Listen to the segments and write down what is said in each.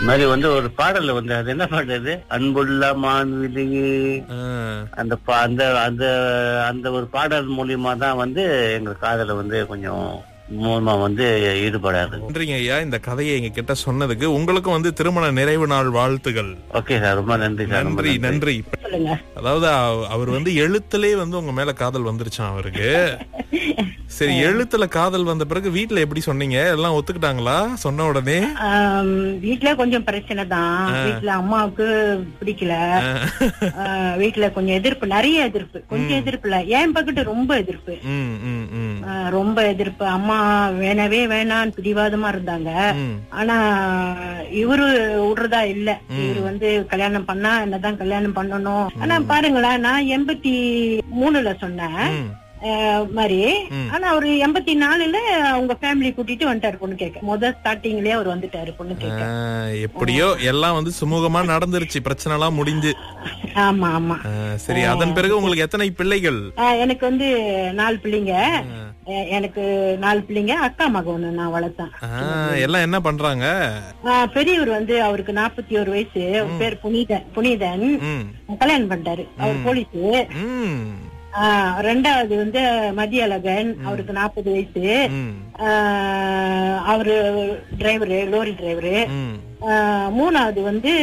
இந்த மாதிரி வந்து ஒரு பாடல்ல வந்து அது என்ன பாட்டு அது அன்புள்ள மான்விழியே ஆ, அந்த பா- அந்த அந்த அந்த ஒரு பாடல் மூலியமா தான் வந்து எங்க காதல வந்து கொஞ்சம் மூலமா வந்து ஈடுபடாது நன்றிங்க ஐயா இந்த கதையை எங்க கிட்ட சொன்னதுக்கு உங்களுக்கும் வந்து திருமண நிறைவு நாள் வாழ்த்துகள் ஓகே சார் ரொம்ப நன்றி சார் ரொம்ப நன்றி நன்றி சொல்லுங்க அதாவது அவ- அவர் வந்து எழுத்துலயே வந்து உங்க மேல காதல் வந்துருச்சான் அவருக்கு சரி எழுத்துல காதல் வந்த பிறகு வீட்ல எப்படி சொன்னீங்க எல்லாம் ஒத்துக்கிட்டாங்களா சொன்ன உடனே ஆம், வீட்ல கொஞ்சம் பிரச்சனை தான் வீட்ல அம்மாவுக்கு பிடிக்கல ஆ, வீட்ல கொஞ்சம் எதிர்ப்பு நிறைய எதிர்ப்பு கொஞ்சம் எதிர்ப்பு இல்ல என் பக்கத்து ரொம்ப எதிர்ப்பு ம், ம், ம், ஆ, ரொம்ப எதிர்ப்பு அம்மா வேணவே வேணான்னு பிடிவாதமா இருந்தாங்க ம். ஆனா இவரு விடுறதா இல்ல இவரு வந்து கல்யாணம் பண்ணா என்னதான் கல்யாணம் பண்ணணும் ஆனா பாருங்களேன் நான் எண்பத்தி மூணுல சொன்னேன் ம். அஹ், மாதிரி ஆனா அவரு எண்பத்தி நாலுல அவங்க ஃபேமிலி கூட்டிட்டு வந்துட்டாரு பொண்ணு கேட்க முதல் ஸ்டார்டிங்லயே அவர் வந்துட்டாரு பொண்ணு கேட்க ஆ, எப்படியோ எல்லாம் வந்து சுமூகமா நடந்துருச்சு பிரச்சனை எல்லாம் முடிஞ்சு ஆமா ஆமா ஆ, சரி அதன் பிறகு உங்களுக்கு எத்தனை பிள்ளைகள் அஹ், எனக்கு வந்து நாலு பிள்ளைங்க அஹ், எனக்கு நாலு பிள்ளைங்க அக்கா மகன் ஒண்ணு நான் வளர்த்தேன் ஆ, எல்லாம் என்ன பண்றாங்க அஹ், பெரியவர் வந்து அவருக்கு நாற்பத்தி ஒரு வயசு அவர் பேர் புனிதன் புனிதன் ம், கல்யாணம் பண்ணிட்டாரு அவர் போலீஸ் ம், ரெண்டாவது வந்து மதிய அழகன் அவருக்கு நாற்பது வயசு ம், ஆஹ் அவரு டிரைவரு லோரி டிரைவரு ம், ஆஹ் மூணாவது வந்து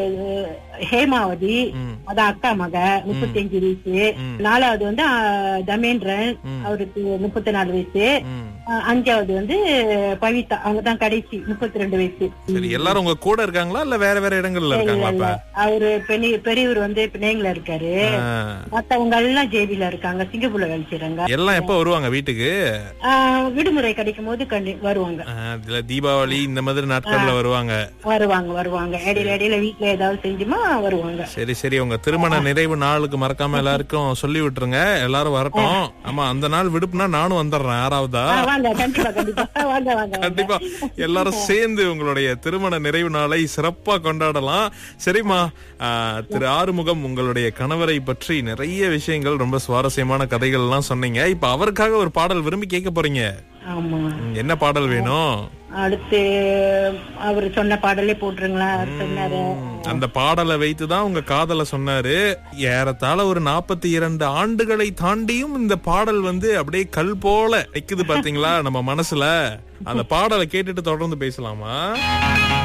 ஹேமாவதி ம். அதான் அக்கா மக முப்பத்தஞ்சு வயசு நாலாவது வந்து ஆஹ், தமேந்திரன் அவருக்கு முப்பத்தி நாலு வயசு ம். ஆஹ், அஞ்சாவது வந்து பவிதா அவங்கதான் கடைசி முப்பத்தி ரெண்டு வயசு சரி எல்லாரும் உங்க கூட இருக்காங்களா இல்ல வேற வேற இடங்கள்ல இருக்காங்களா இப்ப அவரு பெரிய பெரியவர் வந்து பிணையங்கள இருக்காரு ஆ, மத்தவங்க எல்லாம் ஜேபில இருக்காங்க சிங்கப்பூர்ல வேலை செய்றாங்க எல்லாம் எப்ப வருவாங்க வீட்டுக்கு ஆஹ், விடுமுறை கிடைக்கும் போது கண்டி வருவாங்க ஆ, இதுல தீபாவளி இந்த மாதிரி நாட்கள்ல வருவாங்க வருவாங்க வருவாங்க இடையில இடையில வீட்டுல ஏதாவது செஞ்சுமா வருவாங்க சரி சரி உங்க திருமண நிறைவு நாளுக்கு மறக்காம எல்லாருக்கும் சொல்லி விட்டுருங்க எல்லாரும் வரட்டும் ஆமா அந்த நாள் விடுப்புனா நானும் வந்துடுறேன் ஆறாவதா ஆ, வாங்க கண்டிப்பா கண்டிப்பா வாங்க வாங்க வாங்க. கண்டிப்பா எல்லாரும் சேர்ந்து உங்களுடைய திருமண நிறைவு நாளை சிறப்பா கொண்டாடலாம் சரிம்மா ஆ, திரு ஆறுமுகம் உங்களுடைய கணவரை பற்றி நிறைய விஷயங்கள் ரொம்ப சுவாரஸ்யமான கதைகள் எல்லாம் சொன்னீங்க இப்ப அவருக்காக ஒரு பாடல் விரும்பி கேட்க போறீங்க ஆமா ம், என்ன பாடல் வேணும் அடுத்து அவர் சொன்ன பாடலே போட்டுருங்களா அவர் சொன்னாரு அந்த பாடலை வைத்துதான் உங்க காதல சொன்னாரு ஏறத்தாழ ஒரு நாற்பத்தி இரண்டு ஆண்டுகளை தாண்டியும் இந்த பாடல் வந்து அப்படியே கல் போல நிக்குது பாத்தீங்களா நம்ம மனசுல அந்த பாடலை கேட்டுட்டு தொடர்ந்து பேசலாமா